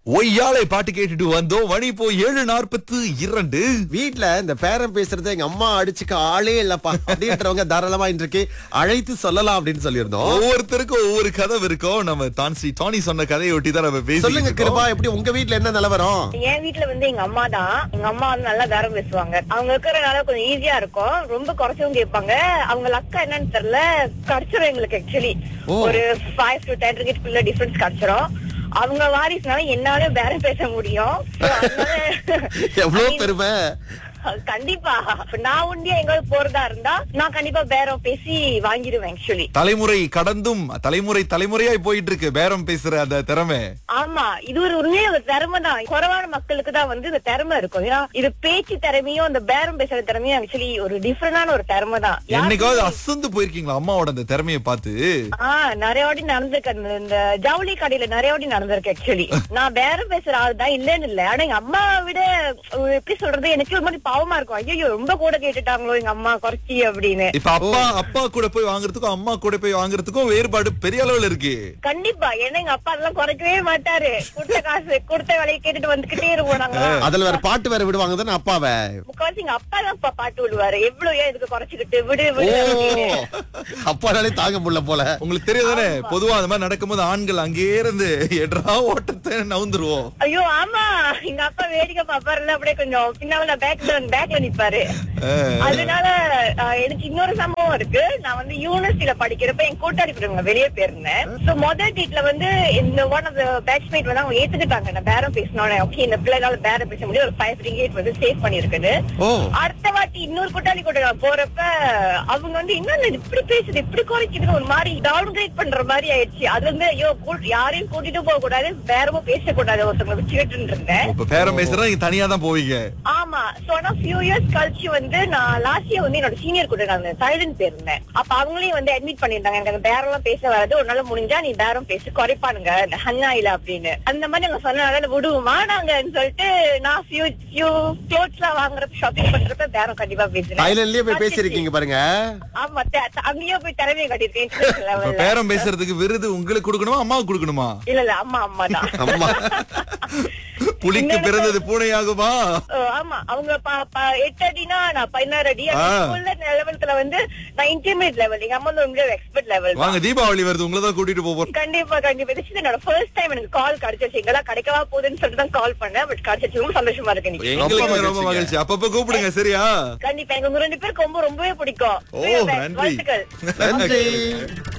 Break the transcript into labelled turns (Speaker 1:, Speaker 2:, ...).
Speaker 1: ஒய்யாலை பாட்டு கேட்டுட்டு வந்தோம் மணி இப்போ ஏழு நாற்பத்து இரண்டு
Speaker 2: வீட்ல இந்த பேரம் பேசுறது எங்க அம்மா அடிச்சுக்க ஆளே இல்லப்பா அப்படின்றவங்க தாராளமா இன்றைக்கு அழைத்து சொல்லலாம் அப்படின்னு சொல்லியிருந்தோம்
Speaker 1: ஒவ்வொருத்தருக்கும் ஒவ்வொரு கதை இருக்கும் நம்ம தான் ஸ்ரீ டானி சொன்ன கதையை ஒட்டி தான் நம்ம
Speaker 2: சொல்லுங்க
Speaker 1: பேசி
Speaker 2: கிருபா எப்படி உங்க வீட்ல என்ன நிலவரம்
Speaker 3: என் வீட்ல வந்து எங்க அம்மா தான் எங்க அம்மா வந்து நல்லா தரம் பேசுவாங்க அவங்க இருக்கிறனால கொஞ்சம் ஈஸியா இருக்கும் ரொம்ப குறைச்சவங்க கேட்பாங்க அவங்க அக்கா என்னன்னு தெரியல கிடைச்சிரும் எங்களுக்கு ஆக்சுவலி
Speaker 2: ஓ.
Speaker 3: ஒரு ஃபைவ் டு டென் ரிக்கெட்குள்ள டிஃபரன்ஸ் கிடைச்சிரும் அவங்க வாரிசுனால என்னால பேரம் பேச முடியும் So, அதனால-
Speaker 2: எவ்வளவு
Speaker 3: I mean,
Speaker 2: பெருமை
Speaker 3: கண்டிப்பா இப்ப நான் உண்டியா எங்காவது போறதா இருந்தா நான் கண்டிப்பா பேரம் பேசி வாங்கிடுவேன் ஆக்சுவலி
Speaker 1: தலைமுறை கடந்தும் தலைமுறை தலைமுறையாய் போயிட்டு இருக்கு பேரம் பேசுற அந்த திறமை
Speaker 3: ஆமா இது ஒரு உண்மையில ஒரு திறமை தான் குறைவான மக்களுக்கு தான் வந்து இந்த திறமை இருக்கும் ஏன்னா இது பேச்சு திறமையும் இந்த பேரம் பேசுற திறமையும் ஆக்சுவலி ஒரு டிஃபரெண்டான ஒரு திறமை தான்
Speaker 1: என்னைக்காவது
Speaker 3: யாருக்குமே-
Speaker 1: அசந்து போயிருக்கீங்களா அம்மாவோட அந்த திறமையை பார்த்து
Speaker 3: ஆஹ் நிறைய வாட்டி நடந்திருக்கு அந்த இந்த ஜவுளி கடையில நிறைய வாட்டி நடந்திருக்கு ஆக்சுவலி நான் பேரம் பேசுற ஆள் தான் இல்லன்னு இல்ல ஆனா எங்க அம்மாவை விட ஒரு எப்படி சொல்றது எனக்கு ஒரு மாதிரி பாவமா இருக்கும் ஐயோ ரொம்ப கூட கேட்டுட்டாங்களோ எங்க அம்மா குறைச்சி அப்படின்னு
Speaker 1: இப்ப அப்பா அப்பா கூட போய் வாங்குறதுக்கும் அம்மா கூட போய் வாங்குறதுக்கும் வேறுபாடு பெரிய அளவுல இருக்கு
Speaker 3: கண்டிப்பா ஏன்னா எங்க அப்பா அதெல்லாம் குறைக்கவே மாட்டாரு கொடுத்த காசு கொடுத்த வேலையை கேட்டுட்டு வந்துகிட்டே இருப்போம் நாங்க
Speaker 2: அதுல வேற பாட்டு வேற விடுவாங்க தானே அப்பாவை
Speaker 3: முக்காவாசி எங்க அப்பா தான் அப்பா பாட்டு விடுவாரு எவ்வளவு ஏன் இதுக்கு குறைச்சிக்கிட்டு விடு
Speaker 2: ஓ
Speaker 3: விடு அப்படின்னு.
Speaker 2: அப்பானாலே தாங்க முடியல போல
Speaker 1: உங்களுக்கு தெரியாதானே பொதுவா அந்த மாதிரி நடக்கும்போது ஆண்கள் அங்கேயே இருந்து எட்ரா ஓட்டத்தை நவுந்துருவோம்
Speaker 3: ஐயோ ஆமா எங்க அப்பா வேடிக்கை பாப்பாருல அப்படியே கொஞ்சம் பின்னால நான் பேக்ல பேக்ல நிப்பாரு அதனால அஹ், எனக்கு இன்னொரு சம்பவம் இருக்கு நான் வந்து யூனிவர்சிட்டியில படிக்கிறப்ப என் கூட்டாளி கூட வெளியே போயிருந்தேன் சோ முதல் டீட்ல வந்து இந்த ஒன் ஆஃப் த பேட்ச்மேட் வந்து அவங்க ஏத்துக்கிட்டாங்க நான் பேரம் பேசினோட ஓகே இந்த பிள்ளைனால பேரம் பேச முடியும் ஒரு ஃபைவ் ரிங்கேட் வந்து சேவ் பண்ணிருக்குது
Speaker 2: ஓ
Speaker 3: அடுத்த வாட்டி இன்னொரு கூட்டாளி கூட நான் போறப்ப அவங்க வந்து இன்னும் இப்படி பேசுது இப்படி குறைக்குதுன்னு ஒரு மாதிரி டவுன் கிரேட் பண்ற மாதிரி ஆயிடுச்சு அது வந்து ஐயோ கூ- யாரையும் கூட்டிட்டு போக கூடாது வேறமும் பேசக்கூடாது ஒருத்தவங்க வச்சுக்கிட்டு இருந்தேன்
Speaker 1: இப்ப பேரம் பேசுறா நீங்க தனியா தான் போவீங்க
Speaker 3: ஆமா சோ ஆனா ஃபியூ இயர்ஸ் கழிச்சு வந்து நான் லாஸ்ட் இயர் வந்து என்னோட சீனியர் கூட நான் சைலண்ட் போயிருந்தேன் அப்ப அவங்களையும் வந்து அட்மிட் பண்ணிருந்தாங்க எனக்கு அந்த பேரம் எல்லாம் பேச வராது உன்னால முடிஞ்சா நீ பேரம் பேசி குறைப்பானுங்க இந்த ஹன்னாயில அப்படின்னு அந்த மாதிரி நாங்க சொன்னதால விடுவோமா நாங்கன்னு சொல்லிட்டு நான் ஃபியூ ஃபியூ க்ளோத்ஸ் எல்லாம் வாங்குறப்ப ஷாப்பிங் பண்றப்ப பேரம் கண்டிப்பா பேசுறேன்
Speaker 2: தைலண்ட்லயே போய் பேசிருக்கீங்க பாருங்க
Speaker 3: ஆமா த- த- அங்கேயே போய் திறமையை கட்டிருக்கேன் international
Speaker 1: இப்ப
Speaker 3: level ல.
Speaker 1: பேரம் பேசுறதுக்கு விருது உங்களுக்கு கொடுக்கணுமா அம்மாவுக்கு கொடுக்கணுமா
Speaker 3: இல்ல இல்ல அம்மா அம்மா தான்
Speaker 2: அம்மா
Speaker 1: புலிக்கு பிறந்தது பூனையாகுமா
Speaker 3: ஓ, ஆமா அவங்க ப- ப- எட்டு அடினா நான் பதினாறு அடி
Speaker 1: ஆ.
Speaker 3: லெவல்ல வந்து நான் இன்டிமேட் லெவல் எங்க அம்மா வந்து உங்க எக்ஸ்பர்ட் லெவல்
Speaker 1: வாங்க தீபாவளி வருது உங்களை தான் கூட்டிட்டு போக போறோம்
Speaker 3: கண்டிப்பா கண்டிப்பா this is என்னோட ஃபர்ஸ்ட் டைம் எனக்கு கால் கிடைச்சிருச்சு எங்கெல்லாம் கிடைக்கவா போகுதுன்னு சொல்லிட்டு தான் கால் பண்ணேன் பட் கிடைச்சிச்சு ரொம்ப சந்தோஷமா இருக்கு இன்னைக்கு.
Speaker 1: எங்களுக்கு ரொம்ப
Speaker 2: மகிழ்ச்சிங்க.
Speaker 1: மகிழ்ச்சி அப்பப்ப கூப்பிடுங்க சரியா
Speaker 3: கண்டிப்பா எங்க உங்க ரெண்டு பேருக்கு ரொம்ப ரொம்பவே பிடிக்கும்
Speaker 1: ஓ, நன்றி.
Speaker 3: வாழ்த்துக்கள்
Speaker 2: நன்றி